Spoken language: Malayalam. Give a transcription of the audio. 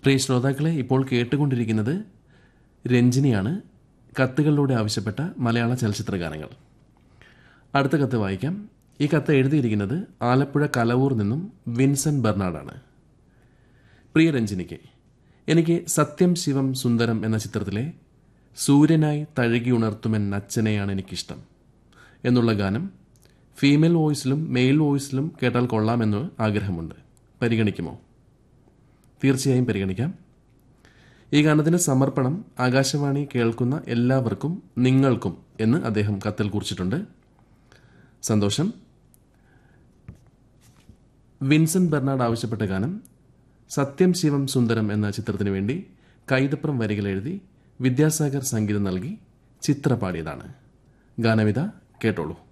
പ്രിയ ശ്രോതാക്കളെ ഇപ്പോൾ കേട്ടുകൊണ്ടിരിക്കുന്നത് രഞ്ജിനിയാണ് കത്തുകളിലൂടെ ആവശ്യപ്പെട്ട മലയാള ചലച്ചിത്ര ഗാനങ്ങൾ അടുത്ത കത്ത് വായിക്കാം ഈ കത്ത് എഴുതിയിരിക്കുന്നത് ആലപ്പുഴ കലവൂർ നിന്നും വിൻസെന്റ് ബെർണാഡാണ് പ്രിയ രഞ്ജിനിക്ക് എനിക്ക് സത്യം ശിവം സുന്ദരം എന്ന ചിത്രത്തിലെ സൂര്യനായി തഴുകി ഉണർത്തുമെൻ അച്ഛനെയാണ് എനിക്കിഷ്ടം എന്നുള്ള ഗാനം ഫീമെയിൽ വോയിസിലും മെയിൽ വോയിസിലും കേട്ടാൽ കൊള്ളാമെന്ന് ആഗ്രഹമുണ്ട് പരിഗണിക്കുമോ തീർച്ചയായും പരിഗണിക്കാം ഈ ഗാനത്തിന്റെ സമർപ്പണം ആകാശവാണി കേൾക്കുന്ന എല്ലാവർക്കും നിങ്ങൾക്കും എന്ന് അദ്ദേഹം കത്തിൽ കുറിച്ചിട്ടുണ്ട് സന്തോഷം വിൻസെന്റ് ബെർണാഡ് ആവശ്യപ്പെട്ട ഗാനം സത്യം ശിവം സുന്ദരം എന്ന ചിത്രത്തിനു വേണ്ടി കൈതപ്രം വരികൾ എഴുതി വിദ്യാസാഗർ സംഗീതം നൽകി ചിത്ര പാടിയതാണ് ഗാനവിത കേട്ടോളൂ